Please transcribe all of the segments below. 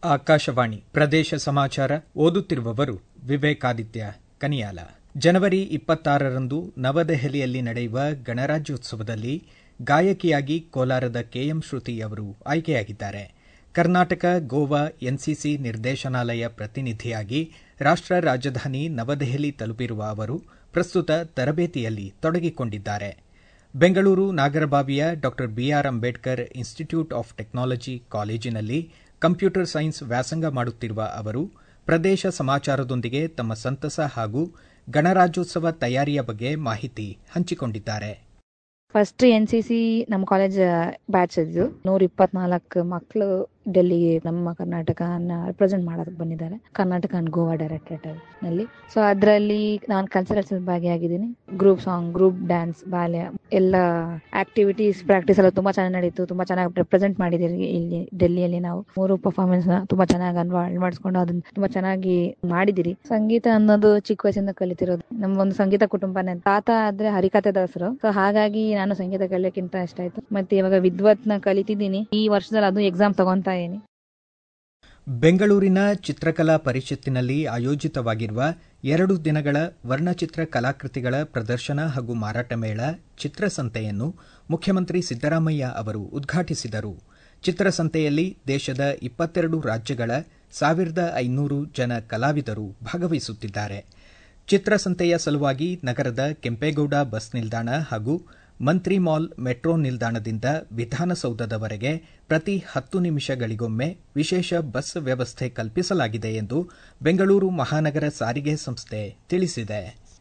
ಆಕಾಶವಾಣಿ ಪ್ರದೇಶ ಸಮಾಚಾರ ಓದುತ್ತಿರುವವರು ವಿವೇಕಾದಿತ್ಯ ಕನಿಯಾಲ ಜನವರಿ ಇಪ್ಪತ್ತಾರರಂದು ನವದೆಹಲಿಯಲ್ಲಿ ನಡೆಯುವ ಗಣರಾಜ್ಯೋತ್ಸವದಲ್ಲಿ ಗಾಯಕಿಯಾಗಿ ಕೋಲಾರದ ಕೆಎಂ ಶ್ರುತಿ ಅವರು ಆಯ್ಕೆಯಾಗಿದ್ದಾರೆ ಕರ್ನಾಟಕ ಗೋವಾ ಎನ್ಸಿಸಿ ನಿರ್ದೇಶನಾಲಯ ಪ್ರತಿನಿಧಿಯಾಗಿ ರಾಷ್ಟ ರಾಜಧಾನಿ ನವದೆಹಲಿ ತಲುಪಿರುವ ಅವರು ಪ್ರಸ್ತುತ ತರಬೇತಿಯಲ್ಲಿ ತೊಡಗಿಕೊಂಡಿದ್ದಾರೆ ಬೆಂಗಳೂರು ನಾಗರಬಾವಿಯ ಡಾ B R Ambedkar institute of technology ಕಾಲೇಜಿನಲ್ಲಿ ಕಂಪ್ಯೂಟರ್ ಸೈನ್ಸ್ ವ್ಯಾಸಂಗ ಮಾಡುತ್ತಿರುವ ಅವರು ಪ್ರದೇಶ ಸಮಾಚಾರದೊಂದಿಗೆ ತಮ್ಮ ಸಂತಸ ಹಾಗೂ ಗಣರಾಜ್ಯೋತ್ಸವ ತಯಾರಿಯ ಬಗ್ಗೆ ಮಾಹಿತಿ ಹಂಚಿಕೊಂಡಿದ್ದಾರೆ ಫಸ್ಟ್ ಎನ್ ಸಿ ಸಿ ನಮ್ಮ ಕಾಲೇಜ್ ಬ್ಯಾಚ್ ಇದ್ದು ನೂರ ಇಪ್ಪತ್ನಾಲ್ಕು ಮಕ್ಕಳು ಡೆಲ್ಲಿಗೆ ನಮ್ಮ ಕರ್ನಾಟಕನ ರೆಪ್ರೆಸೆಂಟ್ ಮಾಡೋದಕ್ಕೆ ಬಂದಿದ್ದಾರೆ ಕರ್ನಾಟಕ ಅಂಡ್ ಗೋವಾ ಡೈರೆಕ್ಟರೇಟ್ ನಲ್ಲಿ ಸೊ ಅದರಲ್ಲಿ ನಾನು ಕಲ್ಚರಲ್ಸ್ ಭಾಗಿಯಾಗಿದ್ದೀನಿ ಗ್ರೂಪ್ ಸಾಂಗ್ ಗ್ರೂಪ್ ಡ್ಯಾನ್ಸ್ ಬಾಲ್ಯ ಎಲ್ಲ ಆಕ್ಟಿವಿಟೀಸ್ ಪ್ರಾಕ್ಟೀಸ್ ಎಲ್ಲ ತುಂಬಾ ಚೆನ್ನಾಗಿ ನಡೀತು ತುಂಬಾ ಚೆನ್ನಾಗಿ ರೆಪ್ರೆಸೆಂಟ್ ಮಾಡಿದ್ದೀರಿ ಇಲ್ಲಿ ಡೆಲ್ಲಿಯಲ್ಲಿ ನಾವು ಮೂರು ಪರ್ಫಾರ್ಮೆನ್ಸ್ ತುಂಬಾ ಚೆನ್ನಾಗಿ ಅಳವಡಿಸ್ಕೊಂಡು ಅದನ್ನ ತುಂಬಾ ಚೆನ್ನಾಗಿ ಮಾಡಿದಿರಿ ಸಂಗೀತ ಅನ್ನೋದು ಚಿಕ್ಕ ವಯಸ್ಸಿಂದ ಕಲಿತಿರೋದು ನಮ್ಮ ಒಂದು ಸಂಗೀತ ಕುಟುಂಬನೇ ತಾತ ಆದ್ರೆ ಹರಿಕತೆ ದಾಸರು ಸೊ ಹಾಗಾಗಿ ನಾನು ಸಂಗೀತ ಕಲಿಯೋಕ್ಕಿಂತ ಇಷ್ಟ ಆಯ್ತು ಮತ್ತೆ ಇವಾಗ ವಿದ್ವತ್ನ ಕಲಿತಿದ್ದೀನಿ ಈ ವರ್ಷದಲ್ಲಿ ಅದು ಎಕ್ಸಾಮ್ ತಗೊಂತಾ ಇದೀನಿ ಬೆಂಗಳೂರಿನ ಚಿತ್ರಕಲಾ ಪರಿಷತ್ತಿನಲ್ಲಿ ಆಯೋಜಿತವಾಗಿರುವ ಎರಡು ದಿನಗಳ ವರ್ಣಚಿತ್ರ ಕಲಾಕೃತಿಗಳ ಪ್ರದರ್ಶನ ಹಾಗೂ ಮಾರಾಟ ಮೇಳ ಚಿತ್ರಸಂತೆಯನ್ನು ಮುಖ್ಯಮಂತ್ರಿ ಸಿದ್ದರಾಮಯ್ಯ ಅವರು ಉದ್ಘಾಟಿಸಿದರು ಚಿತ್ರಸಂತೆಯಲ್ಲಿ ದೇಶದ ಇಪ್ಪತ್ತೆರಡು ರಾಜ್ಯಗಳ ಸಾವಿರದ ಐನೂರು ಜನ ಕಲಾವಿದರು ಭಾಗವಹಿಸುತ್ತಿದ್ದಾರೆ ಚಿತ್ರಸಂತೆಯ ಸಲುವಾಗಿ ನಗರದ ಕೆಂಪೇಗೌಡ ಬಸ್ ನಿಲ್ದಾಣ ಹಾಗೂ ಮಂತ್ರಿ ಮಾಲ್ ಮೆಟ್ರೋ ನಿಲ್ದಾಣದಿಂದ ವಿಧಾನಸೌಧದವರೆಗೆ ಪ್ರತಿ ಹತ್ತು ನಿಮಿಷಗಳಿಗೊಮ್ಮೆ ವಿಶೇಷ ಬಸ್ ವ್ಯವಸ್ಥೆ ಕಲ್ಪಿಸಲಾಗಿದೆ ಎಂದು ಬೆಂಗಳೂರು ಮಹಾನಗರ ಸಾರಿಗೆ ಸಂಸ್ಥೆ ತಿಳಿಸಿದೆ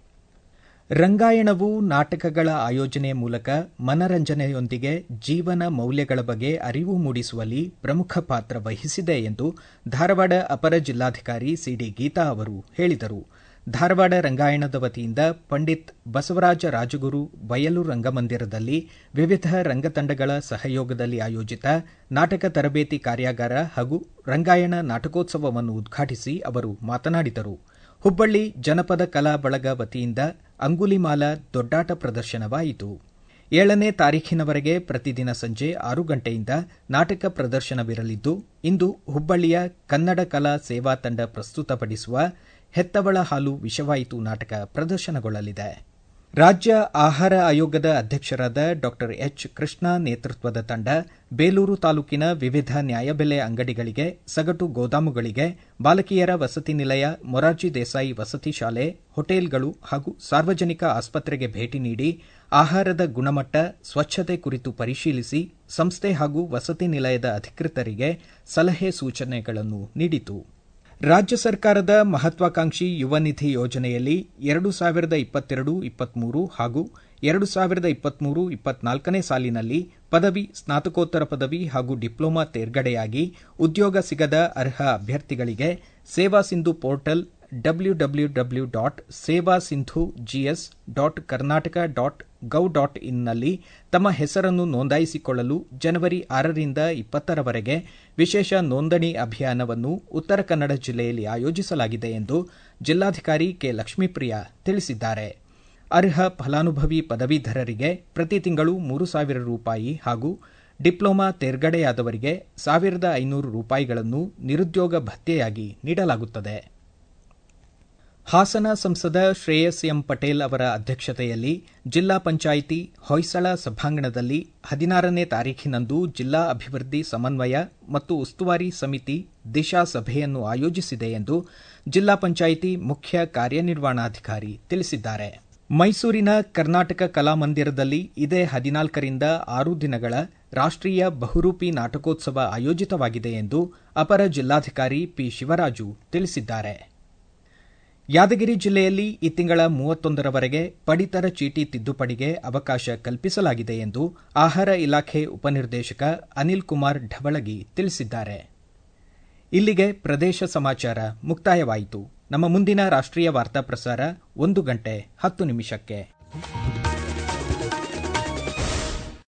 ರಂಗಾಯಣವು ನಾಟಕಗಳ ಆಯೋಜನೆ ಮೂಲಕ ಮನರಂಜನೆಯೊಂದಿಗೆ ಜೀವನ ಮೌಲ್ಯಗಳ ಬಗ್ಗೆ ಅರಿವು ಮೂಡಿಸುವಲ್ಲಿ ಪ್ರಮುಖ ಪಾತ್ರ ವಹಿಸಿದೆ ಎಂದು ಧಾರವಾಡ ಅಪರ ಜಿಲ್ಲಾಧಿಕಾರಿ ಸಿಡಿ ಗೀತಾ ಅವರು ಹೇಳಿದರು ಧಾರವಾಡ ರಂಗಾಯಣದ ವತಿಯಿಂದ ಪಂಡಿತ್ ಬಸವರಾಜ ರಾಜಗುರು ಬಯಲು ರಂಗಮಂದಿರದಲ್ಲಿ ವಿವಿಧ ರಂಗತಂಡಗಳ ಸಹಯೋಗದಲ್ಲಿ ಆಯೋಜಿತ ನಾಟಕ ತರಬೇತಿ ಕಾರ್ಯಾಗಾರ ಹಾಗೂ ರಂಗಾಯಣ ನಾಟಕೋತ್ಸವವನ್ನು ಉದ್ಘಾಟಿಸಿ ಅವರು ಮಾತನಾಡಿದರು ಹುಬ್ಬಳ್ಳಿ ಜನಪದ ಕಲಾ ಬಳಗ ವತಿಯಿಂದ ಅಂಗುಲಿಮಾಲ ದೊಡ್ಡಾಟ ಪ್ರದರ್ಶನವಾಯಿತು ಏಳನೇ ತಾರೀಖಿನವರೆಗೆ ಪ್ರತಿದಿನ ಸಂಜೆ ಆರು ಗಂಟೆಯಿಂದ ನಾಟಕ ಪ್ರದರ್ಶನವಿರಲಿದ್ದು ಇಂದು ಹುಬ್ಬಳ್ಳಿಯ ಕನ್ನಡ ಕಲಾ ಸೇವಾ ತಂಡ ಪ್ರಸ್ತುತಪಡಿಸುವ ಹೆತ್ತವಳ ಹಾಲು ವಿಷವಾಯಿತು ನಾಟಕ ಪ್ರದರ್ಶನಗೊಳ್ಳಲಿದೆ ರಾಜ್ಯ ಆಹಾರ ಆಯೋಗದ ಅಧ್ಯಕ್ಷರಾದ ಡಾ ಎಚ್ ಕೃಷ್ಣ ನೇತೃತ್ವದ ತಂಡ ಬೇಲೂರು ತಾಲೂಕಿನ ವಿವಿಧ ನ್ಯಾಯಬೆಲೆ ಅಂಗಡಿಗಳಿಗೆ ಸಗಟು ಗೋದಾಮುಗಳಿಗೆ ಬಾಲಕಿಯರ ವಸತಿ ನಿಲಯ ಮೊರಾರ್ಜಿ ದೇಸಾಯಿ ವಸತಿ ಶಾಲೆ ಹೋಟೆಲ್ಗಳು ಹಾಗೂ ಸಾರ್ವಜನಿಕ ಆಸ್ಪತ್ರೆಗೆ ಭೇಟಿ ನೀಡಿ ಆಹಾರದ ಗುಣಮಟ್ಟ ಸ್ವಚ್ಛತೆ ಕುರಿತು ಪರಿಶೀಲಿಸಿ ಸಂಸ್ಥೆ ಹಾಗೂ ವಸತಿ ನಿಲಯದ ಅಧಿಕೃತರಿಗೆ ಸಲಹೆ ಸೂಚನೆಗಳನ್ನು ನೀಡಿತು ರಾಜ್ಯ ಸರ್ಕಾರದ ಮಹತ್ವಾಕಾಂಕ್ಷಿ ಯುವ ನಿಧಿ ಯೋಜನೆಯಲ್ಲಿ ಎರಡು ಸಾವಿರದ ಇಪ್ಪತ್ತೆರಡು ಇಪ್ಪತ್ಮೂರು ಹಾಗೂ ಎರಡು ಸಾವಿರದ ಇಪ್ಪತ್ಮೂರು ಇಪ್ಪತ್ನಾಲ್ಕನೇ ಸಾಲಿನಲ್ಲಿ ಪದವಿ ಸ್ನಾತಕೋತ್ತರ ಪದವಿ ಹಾಗೂ ಡಿಪ್ಲೊಮಾ ತೇರ್ಗಡೆಯಾಗಿ ಉದ್ಯೋಗ ಸಿಗದ ಅರ್ಹ ಅಭ್ಯರ್ಥಿಗಳಿಗೆ Seva Sindhu portal W W W dot Seva Sindhu G S dot Karnataka dot gov dot ಇನ್ನಲ್ಲಿ ತಮ್ಮ ಹೆಸರನ್ನು ನೋಂದಾಯಿಸಿಕೊಳ್ಳಲು ಜನವರಿ ಆರರಿಂದ ಇಪ್ಪತ್ತರವರೆಗೆ ವಿಶೇಷ ನೋಂದಣಿ ಅಭಿಯಾನವನ್ನು ಉತ್ತರ ಕನ್ನಡ ಜಿಲ್ಲೆಯಲ್ಲಿ ಆಯೋಜಿಸಲಾಗಿದೆ ಎಂದು ಜಿಲ್ಲಾಧಿಕಾರಿ ಕೆ ಲಕ್ಷ್ಮೀಪ್ರಿಯ ತಿಳಿಸಿದ್ದಾರೆ ಅರ್ಹ ಫಲಾನುಭವಿ ಪದವೀಧರರಿಗೆ ಪ್ರತಿ ತಿಂಗಳು ಮೂರು ಸಾವಿರ ರೂಪಾಯಿ ಹಾಗೂ ಡಿಪ್ಲೊಮಾ ತೇರ್ಗಡೆಯಾದವರಿಗೆ ಸಾವಿರದ ಐನೂರು ರೂಪಾಯಿಗಳನ್ನು ನಿರುದ್ಯೋಗ ಭತ್ಯೆಯಾಗಿ ನೀಡಲಾಗುತ್ತದೆ ಹಾಸನ ಸಂಸದ ಶ್ರೇಯಸ್ ಎಂ ಪಟೇಲ್ ಅವರ ಅಧ್ಯಕ್ಷತೆಯಲ್ಲಿ ಜಿಲ್ಲಾ ಪಂಚಾಯಿತಿ ಹೊಯ್ಸಳ ಸಭಾಂಗಣದಲ್ಲಿ ಹದಿನಾರನೇ ತಾರೀಖಿನಂದು ಜಿಲ್ಲಾ ಅಭಿವೃದ್ಧಿ ಸಮನ್ವಯ ಮತ್ತು ಉಸ್ತುವಾರಿ ಸಮಿತಿ ದಿಶಾ ಸಭೆಯನ್ನು ಆಯೋಜಿಸಿದೆ ಎಂದು ಜಿಲ್ಲಾ ಪಂಚಾಯಿತಿ ಮುಖ್ಯ ಕಾರ್ಯನಿರ್ವಹಣಾಧಿಕಾರಿ ತಿಳಿಸಿದ್ದಾರೆ ಮೈಸೂರಿನ ಕರ್ನಾಟಕ ಕಲಾಮಂದಿರದಲ್ಲಿ ಇದೇ ಹದಿನಾಲ್ಕರಿಂದ ಆರು ದಿನಗಳ ರಾಷ್ಟೀಯ ಬಹುರೂಪಿ ನಾಟಕೋತ್ಸವ ಆಯೋಜಿತವಾಗಿದೆ ಎಂದು ಅಪರ ಜಿಲ್ಲಾಧಿಕಾರಿ ಪಿ ಶಿವರಾಜು ತಿಳಿಸಿದ್ದಾರೆ ಯಾದಗಿರಿ ಜಿಲ್ಲೆಯಲ್ಲಿ ಈ ತಿಂಗಳ ಮೂವತ್ತೊಂದರವರೆಗೆ ಪಡಿತರ ಚೀಟಿ ತಿದ್ದುಪಡಿಗೆ ಅವಕಾಶ ಕಲ್ಪಿಸಲಾಗಿದೆ ಎಂದು ಆಹಾರ ಇಲಾಖೆ ಉಪನಿರ್ದೇಶಕ ಅನಿಲ್ ಕುಮಾರ್ ಢವಳಗಿ ತಿಳಿಸಿದ್ದಾರೆ ಇಲ್ಲಿಗೆ ಪ್ರದೇಶ ಸಮಾಚಾರ ಮುಕ್ತಾಯವಾಯಿತು ನಮ್ಮ ಮುಂದಿನ ರಾಷ್ಟ್ರೀಯ ವಾರ್ತಾ ಪ್ರಸಾರ ಒಂದು ಗಂಟೆ ಹತ್ತು ನಿಮಿಷಕ್ಕೆ